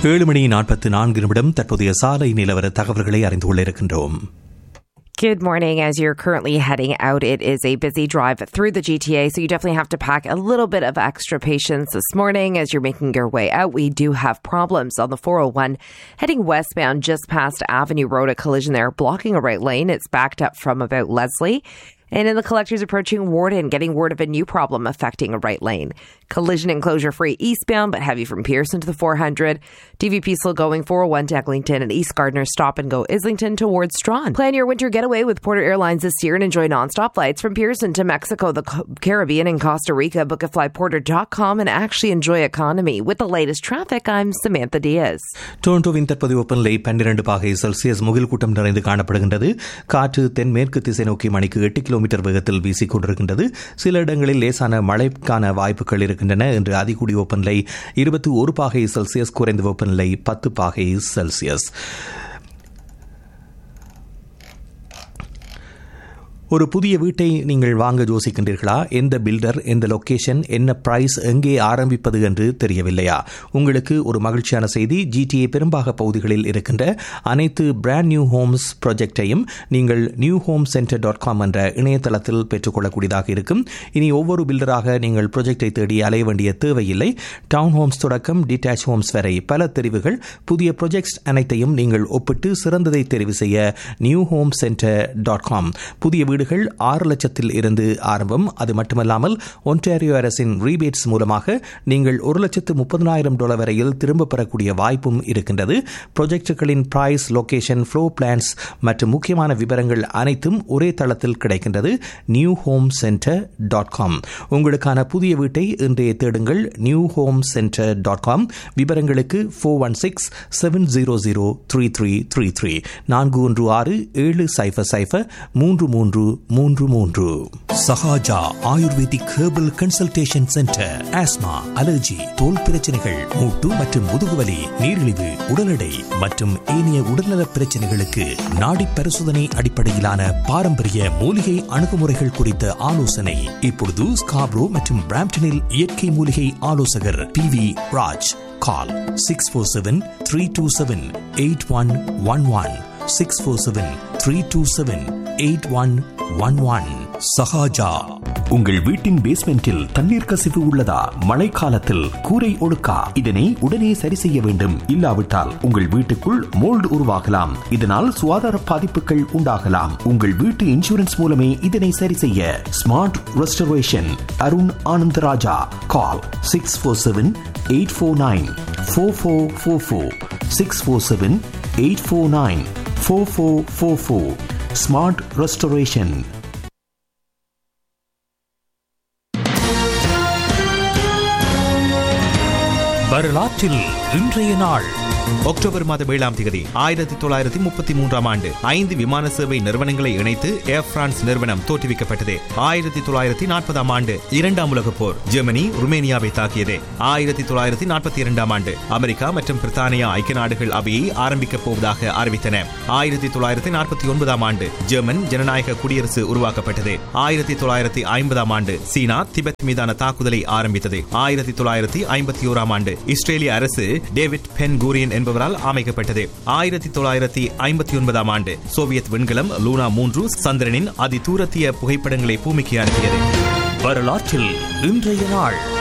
ஏழு மணி நாற்பத்து நான்கு நிமிடம் தற்போதைய சாலை நிலவர தகவல்களை அறிந்து கொள்ள இருக்கின்றோம் Good morning. As you're currently heading out, it is a busy drive through the GTA, so you definitely have to pack a little bit of extra patience this morning as you're making your way out. We do have problems on the 401 heading westbound just past Avenue Road. A collision there blocking a right lane. It's backed up from about Leslie. And in the collectors approaching Warden, getting word of a new problem affecting a right lane. Collision enclosure free eastbound, but heavy from Pearson to the 400. DVP still going 401 to Eglinton and East Gardner stop and go Islington towards Strawn. Plan your winter getaway with Porter Airlines this year and enjoy nonstop flights from Pearson to Mexico, the Caribbean, and Costa Rica. Book a flyporter.com and actually enjoy economy. With the latest traffic, I'm Samantha Diaz. டொரண்டோவின் தற்போதைய வெப்பநிலை பன்னிரண்டு பாகை Celsius முகில் கூட்டம் நிறைந்து காணப்படுகின்றது காற்று தென்மேற்கு திசை நோக்கி மணிக்கு எட்டு கிலோமீட்டர் வேகத்தில் வீசிக் கொண்டிருக்கின்றது சில இடங்களில் லேசான மழைக்கான வாய்ப்புகள் இருக்கின்றன என்று அதிகூடி வெப்பநிலை இருபத்தி ஒரு பாகை செல்சியஸ் குறைந்த வெப்பநிலை பத்து பாகை செல்சியஸ் ஒரு புதிய வீட்டை நீங்கள் வாங்க யோசிக்கின்றீர்களா எந்த பில்டர் எந்த லொகேஷன் என்ன பிரைஸ் எங்கே ஆரம்பிப்பது என்று தெரியவில்லையா உங்களுக்கு ஒரு மகிழ்ச்சியான செய்தி ஜிடிஏ பெரும்பாக பகுதிகளில் இருக்கின்ற அனைத்து பிராண்ட் நியூ ஹோம்ஸ் ப்ராஜெக்டையும் நீங்கள் new home centre dot com என்ற இணையதளத்தில் பெற்றுக்கொள்ளக்கூடியதாக இருக்கும் இனி ஒவ்வொரு பில்டராக நீங்கள் ப்ராஜெக்டை தேடி அலைய வேண்டிய தேவையில்லை டவுன் ஹோம்ஸ் தொடக்கம் டிட்டாச் ஹோம்ஸ் வரை பல தெரிவுகள் புதிய ப்ராஜெக்ட்ஸ் அனைத்தையும் நீங்கள் ஒப்பிட்டு சிறந்ததை தெரிவு செய்ய new home centre dot com புதிய வீடுகள் ஆறு லட்சத்தில் இருந்து ஆரம்பம் அது மட்டுமல்லாமல் ஒன்டாரியோ அரசின் ரீபேட்ஸ் மூலமாக நீங்கள் ஒரு லட்சத்து முப்பதனாயிரம் டாலர் வரையில் திரும்ப பெறக்கூடிய வாய்ப்பும் இருக்கின்றது ப்ராஜெக்டுகளின் பிரைஸ் லொகேஷன் ஃப்ளோ பிளான்ஸ் மற்றும் முக்கியமான விவரங்கள் அனைத்தும் ஒரே தளத்தில் கிடைக்கின்றது new home centre dot com உங்களுக்கான புதிய வீட்டை இன்றைய தேடுங்கள் new home centre dot com விவரங்களுக்கு four one six seven zero zero three three three three நான்கு ஒன்று ஆறு ஏழு சைஃபர் சைஃபர் மூன்று மூன்று மூன்று மூன்று Sahaja ayurvedic herbal consultation centre asthma allergy தோல் பிரச்சனைகள் மூட்டு மற்றும் முதுகுவலி நீரிழிவு உடல் எடை மற்றும் ஏனைய உடல்நல பிரச்சனைகளுக்கு நாடி பரிசோதனை அடிப்படையிலான பாரம்பரிய மூலிகை அணுகுமுறைகள் குறித்த ஆலோசனை இப்பொழுது ஸ்காப்ரோ மற்றும் பிராம்டனில் இயற்கை மூலிகை ஆலோசகர் B V Raj call six four seven three two seven eight one one one six four seven three two seven eight one one one Sahaja உங்கள் வீட்டின் பேஸ்மெண்டில் தண்ணீர் கசிவு உள்ளதா மழைக்காலத்தில் கூரை ஒழுக்கா இதனை உடனே சரி செய்ய வேண்டும் இல்லாவிட்டால் உங்கள் வீட்டுக்குள் மோல்டு உருவாகலாம் இதனால் சுகாதார பாதிப்புகள் உண்டாகலாம் உங்கள் வீட்டு இன்சூரன்ஸ் மூலமே இதனை சரி செய்ய smart restoration Arun Anantharaja call six four seven eight four nine four four four four six four seven eight four nine four four four four smart restoration வரலாற்றில் இன்றைய நாள் அக்டோபர் மாதம் ஏழாம் தேதி ஆயிரத்தி தொள்ளாயிரத்தி முப்பத்தி மூன்றாம் ஆண்டு ஐந்து விமான சேவை நிறுவனங்களை இணைத்து ஏர் பிரான்ஸ் நிறுவனம் தோற்றுவிக்கப்பட்டது ஆயிரத்தி தொள்ளாயிரத்தி நாற்பதாம் ஆண்டு இரண்டாம் உலகப் போர் ஜெர்மனி ருமேனியாவை தாக்கியது ஆயிரத்தி தொள்ளாயிரத்தி நாற்பத்தி இரண்டாம் ஆண்டு அமெரிக்கா மற்றும் பிரித்தானியா ஐக்கிய நாடுகள் அவையை ஆரம்பிக்கப் போவதாக அறிவித்தன ஆயிரத்தி தொள்ளாயிரத்தி நாற்பத்தி ஒன்பதாம் ஆண்டு ஜெர்மன் ஜனநாயக குடியரசு உருவாக்கப்பட்டது ஆயிரத்தி தொள்ளாயிரத்தி ஐம்பதாம் ஆண்டு சீனா திபெத் மீதான தாக்குதலை ஆரம்பித்தது ஆயிரத்தி தொள்ளாயிரத்தி ஐம்பத்தி ஓராம் ஆண்டு இஸ்ரேலிய அரசு டேவிட் பென் கூரியன் என்பவரால் அமைக்கப்பட்டது ஆயிரத்தி தொள்ளாயிரத்தி ஐம்பத்தி ஒன்பதாம் ஆண்டு சோவியத் விண்கலம் லூனா மூன்று சந்திரனின் அதி தூரத்திய புகைப்படங்களை பூமிக்கு அனுப்பியது வரலாற்றில் இன்றைய நாள்